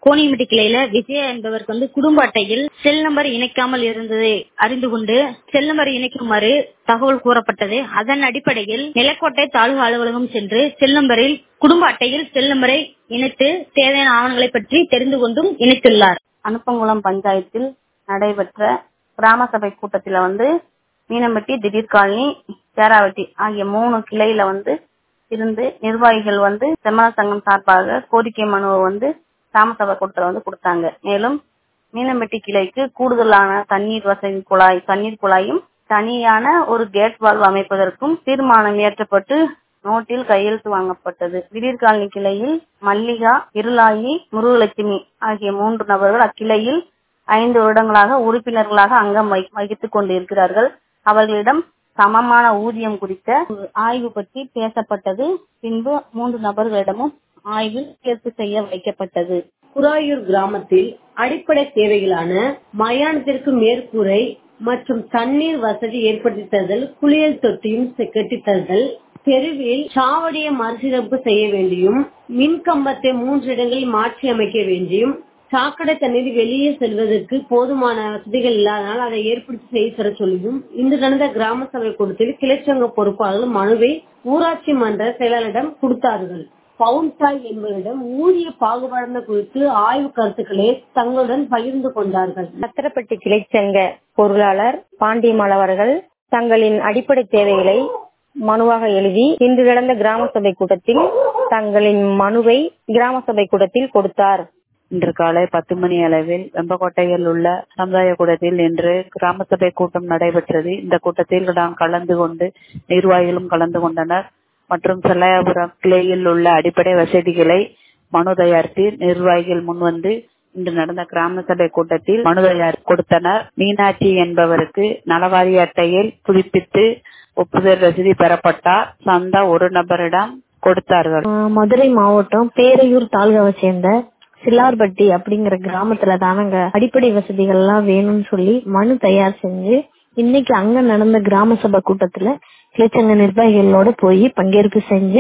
கோணியம்பட்டி கிளையில விஜயா என்பவருக்கு வந்து குடும்ப அட்டையில் செல் நம்பர் இணைக்காமல் இருந்ததை அறிந்து கொண்டு செல் நம்பர் இணைக்குமாறு தகவல் கூறப்பட்டது அதன் அடிப்படையில் நிலக்கோட்டை தாலுகா அலுவலகம் சென்று செல் நம்பரில் குடும்ப அட்டையில் செல் நம்பரை இணைத்து தேவையான ஆவணங்களை பற்றி தெரிந்து கொண்டும் இணைத்துள்ளார் அனுப்பங்குளம் பஞ்சாயத்தில் நடைபெற்ற கிராம சபை கூட்டத்துல வந்து மீனம்பட்டி திடீர் காலனி சேராவட்டி ஆகிய மூணு கிளையில வந்து இருந்து நிர்வாகிகள் வந்து செம்மல சங்கம் சார்பாக கோரிக்கை மனுவை வந்து கிராம சபை கூட்டத்துல வந்து கொடுத்தாங்க மேலும் மீனம்பட்டி கிளைக்கு கூடுதலான தண்ணீர் வசதி குழாய் தண்ணீர் குழாயும் தனியான ஒரு கேட் வால்வ் அமைப்பதற்கும் தீர்மானம் இயற்றப்பட்டு நோட்டில் கையெழுத்து வாங்கப்பட்டது திடீர் காலனி கிளையில் மல்லிகா இருளாயி முருகலட்சுமி ஆகிய மூன்று நபர்கள் அக்கிளையில் ஐந்து வருடங்களாக உறுப்பினர்களாக அங்கம் வகித்துக் கொண்டிருக்கிறார்கள் அவர்களிடம் சமமான ஊதியம் குறித்த ஆய்வு பற்றி பேசப்பட்டது பின்பு மூன்று நபர்களிடமும் ஆய்வில் தேர்வு செய்ய வைக்கப்பட்டது குராயூர் கிராமத்தில் அடிப்படை தேவைகளான மயானத்திற்கு மேற்கூரை மற்றும் தண்ணீர் வசதி ஏற்படுத்தி தருதல் குளியல் தொட்டியும் கட்டித்தருதல் தெருவில் சாவடியை மறுசீரமைப்பு செய்ய வேண்டியும் மின் கம்பத்தை மூன்று இடங்களில் மாற்றி அமைக்க வேண்டியும் சாக்கடை தண்ணீர் வெளியே செல்வதற்கு போதுமான வசதிகள் இல்லாதனால் அதை ஏற்படுத்தி செய்ய தர சொல்லியும் இன்று நடந்த கிராம சபை கூட்டத்தில் கிளைச்சங்க பொறுப்பாளர்கள் மனுவை ஊராட்சி மன்ற செயலாளரிடம் கொடுத்தார்கள் பவுன்சாய் என்பவரிடம் ஊதிய பாகுபாடு குறித்து ஆய்வு கருத்துக்களை தங்களுடன் பகிர்ந்து கொண்டார்கள் சத்திரப்பட்டி கிளைச்சங்க பொருளாளர் பாண்டியம்மாள் அவர்கள் தங்களின் அடிப்படை தேவைகளை மனுவாக எழுதி இன்று நடந்த கிராம சபை கூட்டத்தில் தங்களின் மனுவை கிராம சபை கூட்டத்தில் கொடுத்தார் இன்று காலை பத்து மணி அளவில் வெம்பக்கோட்டையில் உள்ள சமுதாய கூடத்தில் இன்று கிராம சபை கூட்டம் நடைபெற்றது இந்த கூட்டத்தில் நாம் கலந்து கொண்டு நிர்வாகிகளும் கலந்து கொண்டனர் மற்றும் செல்லையாபுரம் கிளையில் உள்ள அடிப்படை வசதிகளை மனு தயாரித்து நிர்வாகிகள் முன்வந்து இன்று நடந்த கிராம சபை கூட்டத்தில் மனு தயார் கொடுத்தனர் மீனாட்சி என்பவருக்கு நலவாரி அட்டையில் புதுப்பித்து ஒப்புதல் ரசீது பெறப்பட்டார் சந்தா ஒரு நபரிடம் கொடுத்தார்கள் மதுரை மாவட்டம் பேரையூர் தாலுகாவை சேர்ந்த சில்லார்பட்டி அப்படிங்கிற கிராமத்துல தானங்க அடிப்படை வசதிகள் எல்லாம் வேணும்னு சொல்லி மனு தயார் செஞ்சு இன்னைக்கு அங்க நடந்த கிராம சபை கூட்டத்துல கிளைச்சங்க நிர்வாகிகளோட போய் பங்கேற்பு செஞ்சு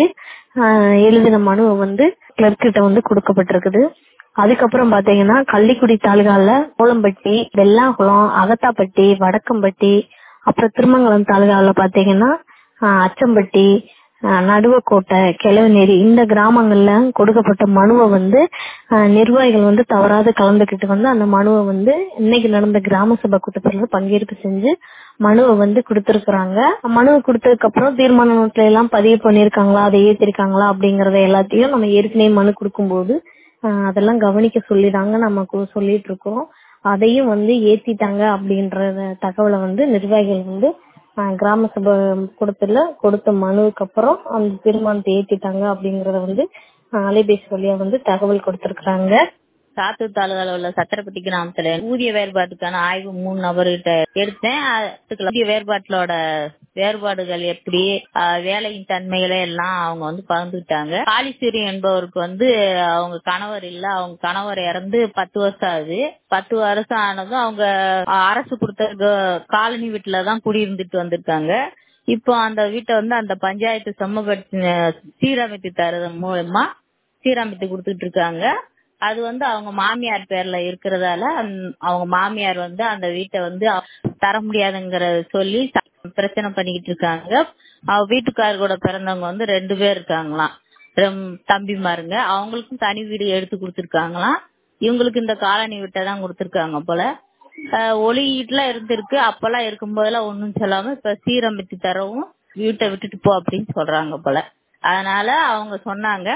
எழுதின மனுவை வந்து கிளர்க்கிட்ட வந்து கொடுக்கப்பட்டிருக்குது அதுக்கப்புறம் பாத்தீங்கன்னா கள்ளிக்குடி தாலுகால கோலம்பட்டி வெள்ளாகுளம் அகத்தாப்பட்டி வடக்கம்பட்டி அப்புறம் திருமங்கலம் தாலுகால பாத்தீங்கன்னா அச்சம்பட்டி நடுவக்கோட்டை கிழவநேரி இந்த கிராமங்கள்ல கொடுக்கப்பட்ட மனுவை வந்து நிர்வாகிகள் வந்து தவறாது கலந்துகிட்டு வந்து அந்த மனுவை வந்து இன்னைக்கு நடந்த கிராம சபை கூட்டத்துல பங்கேற்பு செஞ்சு மனுவை வந்து கொடுத்திருக்கிறாங்க மனுவை கொடுத்ததுக்கு அப்புறம் தீர்மான நோட்ல எல்லாம் பதிவு பண்ணிருக்காங்களா அதை ஏத்திருக்காங்களா அப்படிங்கறத எல்லாத்தையும் நம்ம ஏற்கனவே மனு கொடுக்கும்போது அதெல்லாம் கவனிக்க சொல்லிதாங்க நம்ம சொல்லிட்டு இருக்கோம் அதையும் வந்து ஏத்திட்டாங்க அப்படின்ற தகவலை வந்து நிர்வாகிகள் வந்து கிராம சபை கூடத்துல கொடுத்த மனுவுக்கு அப்புறம் அந்த தீர்மானத்தை ஏத்திட்டாங்க அப்படிங்கறத வந்து அலைபேசி வழியா வந்து தகவல் கொடுத்திருக்கிறாங்க சாத்தூர் தாலுகால உள்ள சத்திரப்பட்டி கிராமத்துல ஊதிய வேறுபாட்டுக்கான ஆய்வு மூணு நபர்கிட்ட எடுத்தேன் அதுக்கு ஊதிய வேறுபாட்டோட வேறுபாடுகள் எப்படி வேலையின் தன்மைகளை எல்லாம் அவங்க வந்து பகிர்ந்துட்டாங்க காளிசூரி என்பவருக்கு வந்து அவங்க கணவர் இல்ல அவங்க கணவர் இறந்து பத்து வருஷம் ஆகுது பத்து வருஷம் ஆனதும் அவங்க அரசு கொடுத்த காலனி வீட்டுலதான் குடியிருந்துட்டு வந்திருக்காங்க இப்போ அந்த வீட்டை வந்து அந்த பஞ்சாயத்து சமூகத்தின் சீரமைத்து தரது மூலமா சீரமைத்து கொடுத்துட்டு இருக்காங்க அது வந்து அவங்க மாமியார் பேர்ல இருக்கிறதால அவங்க மாமியார் வந்து அந்த வீட்டை வந்து தர முடியாதுங்கிற சொல்லி பிரச்சனை பண்ணிக்கிட்டு இருக்காங்க அவ வீட்டுக்காரர் கூட பிறந்தவங்க வந்து ரெண்டு பேர் இருக்காங்களாம் தம்பிமாருங்க அவங்களுக்கும் தனி வீடு எடுத்து கொடுத்துருக்காங்களாம் இவங்களுக்கு இந்த காலனி வீட்டை தான் கொடுத்துருக்காங்க போல ஒளியீட்டுலாம் இருந்திருக்கு அப்பெல்லாம் இருக்கும்போதெல்லாம் ஒன்னும் சொல்லாம இப்ப சீரமைத்து தரவும் வீட்டை விட்டுட்டு போ அப்படின்னு சொல்றாங்க போல அதனால அவங்க சொன்னாங்க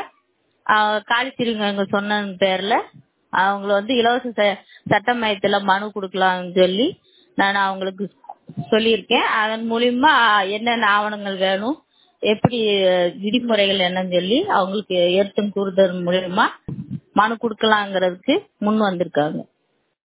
காளித்திரிங்க சொன்ன பேர்ல அவங்கள வந்து இலவச சட்ட மையத்துல மனு கொடுக்கலாம்னு சொல்லி நான் அவங்களுக்கு சொல்லியிருக்கேன் அதன் மூலியமா என்னென்ன ஆவணங்கள் வேணும் எப்படி விதிமுறைகள் என்னன்னு சொல்லி அவங்களுக்கு ஏற்றம் கூறுதல் மூலியமா மனு கொடுக்கலாங்கிறதுக்கு முன் வந்திருக்காங்க